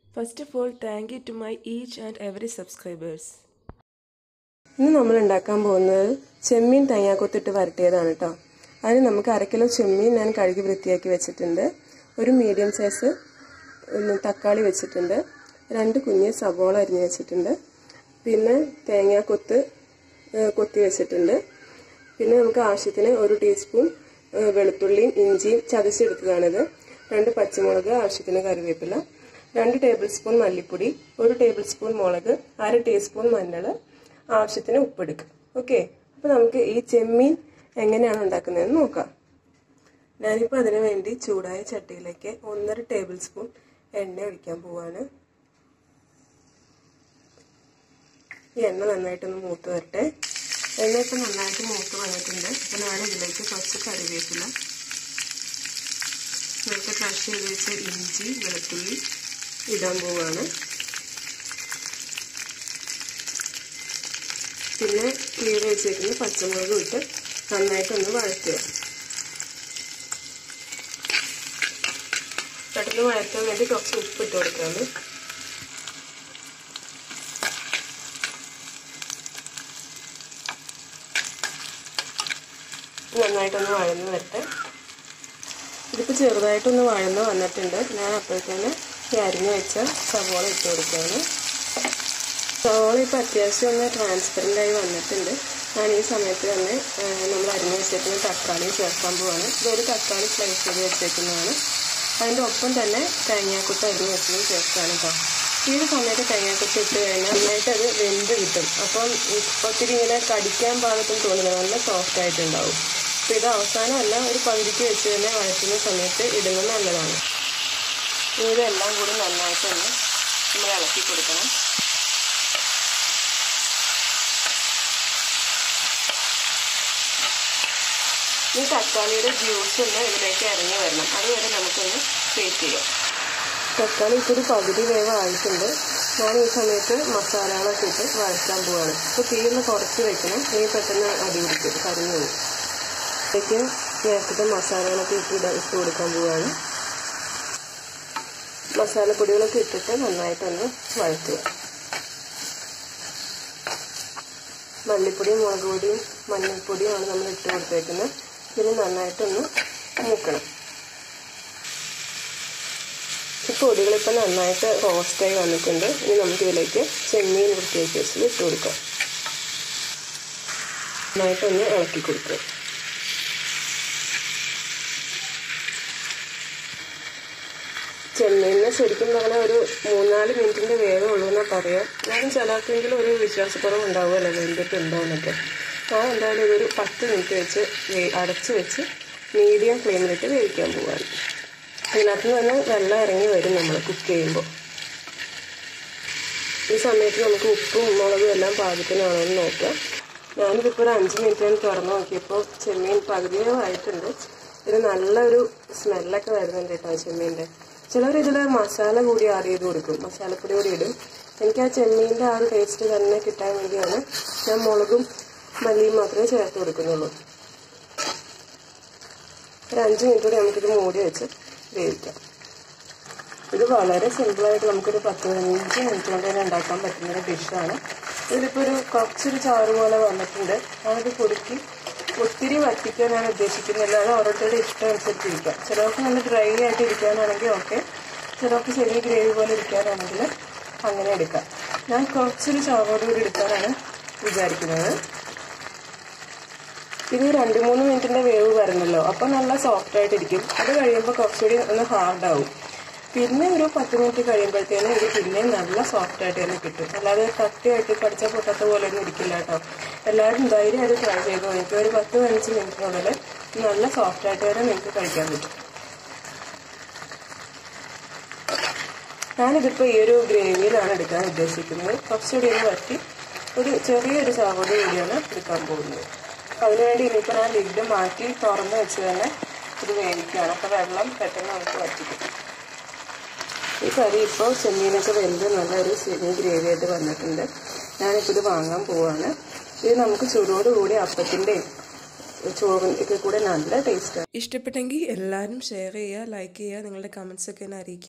First of all, thank you to my each and every subscribers. ഇന്ന് നമ്മൾ ഉണ്ടാക്കാൻ പോകുന്നത് ചെമ്മീൻ തേങ്ങാക്കൊത്തിട്ട് വരട്ടിയതാണ് കേട്ടോ അതിന് നമുക്ക് അര കിലോ ചെമ്മീൻ ഞാൻ കഴുകി വൃത്തിയാക്കി വെച്ചിട്ടുണ്ട് ഒരു മീഡിയം സൈസ് ഉം, തക്കാളി വെച്ചിട്ടുണ്ട് രണ്ട് കുഞ്ഞ് സവോള അരിഞ്ഞ് വെച്ചിട്ടുണ്ട് പിന്നെ തേങ്ങാക്കൊത്ത് ഏ, കൊത്തി വെച്ചിട്ടുണ്ട് പിന്നെ നമുക്ക് ആവശ്യത്തിന് ഒരു ടീസ്പൂൺ ഏ, വെളുത്തുള്ളിയും ഇഞ്ചിയും ചതച്ചെടുത്തതാണിത് രണ്ട് പച്ചമുളക് ആവശ്യത്തിന് കറിവേപ്പില രണ്ട് ടേബിൾ സ്പൂൺ മല്ലിപ്പൊടി ഒരു ടേബിൾ സ്പൂൺ മുളക് അര ടീസ്പൂൺ മഞ്ഞൾ ആവശ്യത്തിന് ഉപ്പെടുക്കുക ഓക്കെ അപ്പോൾ നമുക്ക് ഈ ചെമ്മീൻ എങ്ങനെയാണ് ഉണ്ടാക്കുന്നതെന്ന് നോക്കാം ഞാനിപ്പോൾ അതിനു വേണ്ടി ചൂടായ ചട്ടിയിലേക്ക് ഒന്നര ടേബിൾ സ്പൂൺ എണ്ണ ഒഴിക്കാൻ പോവാണ് ഈ എണ്ണ നന്നായിട്ടൊന്ന് മൂത്ത് വരട്ടെ എണ്ണ ഇപ്പം നന്നായിട്ട് മൂത്ത് വന്നിട്ടുണ്ട് അപ്പം ഞാൻ ഇതിലേക്ക് കുറച്ച് കറിവേപ്പില നേരത്തെ ക്രഷ് ചെയ്ത് വെച്ച ഇഞ്ചി വെളുത്തുള്ളി ഇടാൻ പോവാണ് പിന്നെ കീറി വെച്ചേക്കുന്ന പച്ചമുളക് ഇട്ട് നന്നായിട്ടൊന്ന് വഴറ്റുക പെട്ടെന്ന് വഴറ്റാൻ വേണ്ടി കുറച്ച് ഉപ്പ് ഇട്ട് കൊടുക്കാണ് നന്നായിട്ടൊന്ന് വഴന്ന് വരട്ടെ ഇതിപ്പോൾ ചെറുതായിട്ടൊന്ന് വഴന്ന് വന്നിട്ടുണ്ട് ഞാൻ അപ്പോഴത്തേന് ഈ അരിഞ്ഞ് വെച്ച സവോള ഇട്ട് കൊടുക്കുകയാണ് സവോള ഇപ്പോൾ അത്യാവശ്യം ഒന്ന് ട്രാൻസ്പെറൻ്റ് ആയി വന്നിട്ടുണ്ട് ഞാൻ ഈ സമയത്ത് തന്നെ നമ്മൾ അരിഞ്ഞ് വെച്ചേക്കുന്ന തക്കാളി ചേർക്കാൻ പോവാണ് ഇതൊരു തക്കാളി സ്ലൈസ് ചെയ്ത് വെച്ചേക്കുന്നതാണ് അതിൻ്റെ ഒപ്പം തന്നെ തേങ്ങാക്കുത്ത് അരിഞ്ഞ് വെച്ചതും ചേർക്കുകയാണ് കേട്ടോ ഈ ഒരു സമയത്ത് തേങ്ങാക്കുത്ത് ഇട്ട് കഴിഞ്ഞാൽ നന്നായിട്ട് അത് വെന്ത് കിട്ടും അപ്പം ഒത്തിരി ഇങ്ങനെ കടിക്കാൻ പാകത്തിന് തോന്നില്ല നല്ല സോഫ്റ്റ് ആയിട്ടുണ്ടാവും അപ്പോൾ ഇത് അവസാനമല്ല ഒരു പകുതിക്ക് വെച്ച് തന്നെ വഴറ്റുന്ന സമയത്ത് ഇടുന്നത് നല്ലതാണ് ഇതെല്ലാം കൂടി നന്നായിട്ട് തന്നെ നമ്മൾ ഇളക്കി കൊടുക്കണം ഈ തക്കാളിയുടെ ജ്യൂസ് ഒന്ന് ഇതിലേക്ക് ഇറങ്ങി വരണം അതുവരെ നമുക്കൊന്ന് വെയിറ്റ് ചെയ്യാം തക്കാളി ഇപ്പോൾ ഒരു പകുതി വേവ് ആയിട്ടുണ്ട് ഞാൻ ഈ സമയത്ത് മസാലകളൊക്കെ ഇട്ട് വഴറ്റാൻ പോവാണ് അപ്പോൾ തീയൊന്ന് കുറച്ച് വെക്കണം തീ പെട്ടെന്ന് അടി പിടിക്കും കരിഞ്ഞു പോകും ഇതിലേക്ക് നേരത്തെ മസാലകളൊക്കെ ഇട്ട് ഇടാൻ ഇട്ട് കൊടുക്കാൻ പോവാണ് മസാലപ്പൊടികളൊക്കെ ഇട്ടിട്ട് നന്നായിട്ടൊന്ന് വഴറ്റുക മല്ലിപ്പൊടിയും മുളക് പൊടിയും മഞ്ഞൾപ്പൊടിയുമാണ് നമ്മൾ ഇട്ട് കൊടുത്തേക്കുന്നത് ഇതിന് നന്നായിട്ടൊന്ന് മൂക്കണം ഈ പൊടികളിപ്പോൾ നന്നായിട്ട് റോസ്റ്റായി വന്നിട്ടുണ്ട് ഇനി നമുക്ക് ഇതിലേക്ക് ചെമ്മീൻ വൃത്തിയാക്കി വെച്ചത് ഇട്ട് കൊടുക്കാം നന്നായിട്ടൊന്ന് ഇളക്കി കൊടുക്കുക ചെമ്മീനിന് ശരിക്കും പറഞ്ഞാൽ ഒരു മൂന്നാല് മിനിറ്റിൻ്റെ വേഗം ഉള്ളൂ എന്നാ പറയാം ഞാനും ചിലർക്കെങ്കിലും ഒരു വിശ്വാസക്കുറവ് ഉണ്ടാവുമല്ലോ വെന്തിട്ടുണ്ടോ എന്നൊക്കെ ഞാൻ എന്തായാലും ഇതൊരു പത്ത് മിനിറ്റ് വെച്ച് അടച്ച് വെച്ച് മീഡിയം ഫ്ലെയിമിലിട്ട് വേവിക്കാൻ പോവാണ് അതിനകത്ത് നിന്ന് വെള്ളം ഇറങ്ങി വരും നമ്മൾ കുക്ക് ചെയ്യുമ്പോൾ ഈ സമയത്ത് നമുക്ക് ഉപ്പും മുളകും എല്ലാം പാകത്തിനാണോ എന്ന് നോക്കാം ഞാനിതിപ്പോൾ ഒരു അഞ്ച് മിനിറ്റ് ഞാൻ തുറന്ന് നോക്കിയപ്പോൾ ചെമ്മീൻ പകുതിയോ ആയിട്ടുണ്ട് ഇത് നല്ലൊരു സ്മെല്ലൊക്കെ വരുന്നുണ്ട് കേട്ടോ ചെമ്മീൻ്റെ ചിലർ ഇതിൽ മസാല കൂടി ആഡ് ചെയ്ത് കൊടുക്കും മസാലപ്പൊടി കൂടി ഇടും എനിക്ക് ആ ചെമ്മീൻ്റെ ആ ഒരു ടേസ്റ്റ് തന്നെ കിട്ടാൻ വേണ്ടിയാണ് ഞാൻ മുളകും മല്ലിയും മാത്രമേ ചേർത്ത് കൊടുക്കുന്നുള്ളൂ ഒരു അഞ്ച് മിനിറ്റ് കൂടി നമുക്കിത് മൂടി വെച്ച് വേവിക്കാം ഇത് വളരെ സിമ്പിളായിട്ട് നമുക്കൊരു പത്ത് പതിനഞ്ച് മിനിറ്റ് കൊണ്ട് തന്നെ ഉണ്ടാക്കാൻ പറ്റുന്ന ഒരു ഡിഷാണ് ഇതിലിപ്പോൾ ഒരു കുറച്ചൊരു ചാറ് പോലെ വന്നിട്ടുണ്ട് ഞാനിത് കുറുക്കി ഒത്തിരി വറ്റിക്കാനാണ് ഉദ്ദേശിക്കുന്നില്ല അത് ഓരോരുത്തരുടെ ഇഷ്ടം അനുസരിച്ചിരിക്കാം ചിലർക്ക് നല്ല ഡ്രൈ ആയിട്ട് ഇരിക്കാനാണെങ്കിൽ ഓക്കെ ചിലർക്ക് ചെറിയ ഗ്രേവി പോലെ ഇരിക്കാനാണെങ്കിൽ അങ്ങനെ എടുക്കാം ഞാൻ കുറച്ചൊരു ചാറോട് കൂടി എടുക്കാനാണ് വിചാരിക്കുന്നത് ഇത് രണ്ട് മൂന്ന് മിനിറ്റിന്റെ വേവ് വരണല്ലോ അപ്പൊ നല്ല സോഫ്റ്റ് ആയിട്ടിരിക്കും അത് കഴിയുമ്പോൾ കുറച്ചുകൂടി ഒന്ന് ഹാർഡ് ആവും പിന്നെ ഒരു പത്ത് മിനിറ്റ് കഴിയുമ്പോഴത്തേനും ഇത് പിന്നെയും നല്ല സോഫ്റ്റ് ആയിട്ട് തന്നെ കിട്ടും അല്ലാതെ കട്ടിയായിട്ട് കടിച്ച പൊട്ടാത്ത പോലെ ഒന്നും ഇരിക്കില്ല കേട്ടോ എല്ലാവരും ധൈര്യമായിട്ട് ട്രൈ ചെയ്ത് നോക്കി ഒരു പത്ത് പതിനഞ്ച് മിനിറ്റിനുള്ളിൽ നല്ല സോഫ്റ്റ് ആയിട്ട് വരെ നിങ്ങൾക്ക് കഴിക്കാൻ പറ്റും ഞാനിതിപ്പോൾ ഈ ഒരു ഗ്രേവിയിലാണ് എടുക്കാൻ ഉദ്ദേശിക്കുന്നത് കുറച്ചുകൂടി ഒന്ന് വറ്റി ഒരു ചെറിയൊരു സാവോട് കൂടിയാണ് എടുക്കാൻ പോകുന്നത് അപ്പം അതിനുവേണ്ടി ഇനിയിപ്പോൾ ഞാൻ ലിഡ് മാറ്റി തുറന്ന് വെച്ച് തന്നെ ഇത് വേവിക്കുകയാണ് അപ്പോൾ വെള്ളം പെട്ടെന്ന് നമുക്ക് വറ്റിക്കും ഈ കറി ഇപ്പോൾ ചെമ്മീനൊക്കെ വെന്ത് നല്ലൊരു സെമി ഗ്രേവി ആയിട്ട് വന്നിട്ടുണ്ട് ഞാനിപ്പോൾ ഇത് വാങ്ങാൻ പോവാണ് ഇത് നമുക്ക് ചൂടോടുകൂടി അപ്പത്തിൻ്റെയും ചോറിൻ്റെ കൂടെ നല്ല ടേസ്റ്റാണ് ഇഷ്ടപ്പെട്ടെങ്കിൽ എല്ലാവരും ഷെയർ ചെയ്യുക ലൈക്ക് ചെയ്യുക നിങ്ങളുടെ കമൻസ് ഒക്കെ എന്നെ അറിയിക്കുക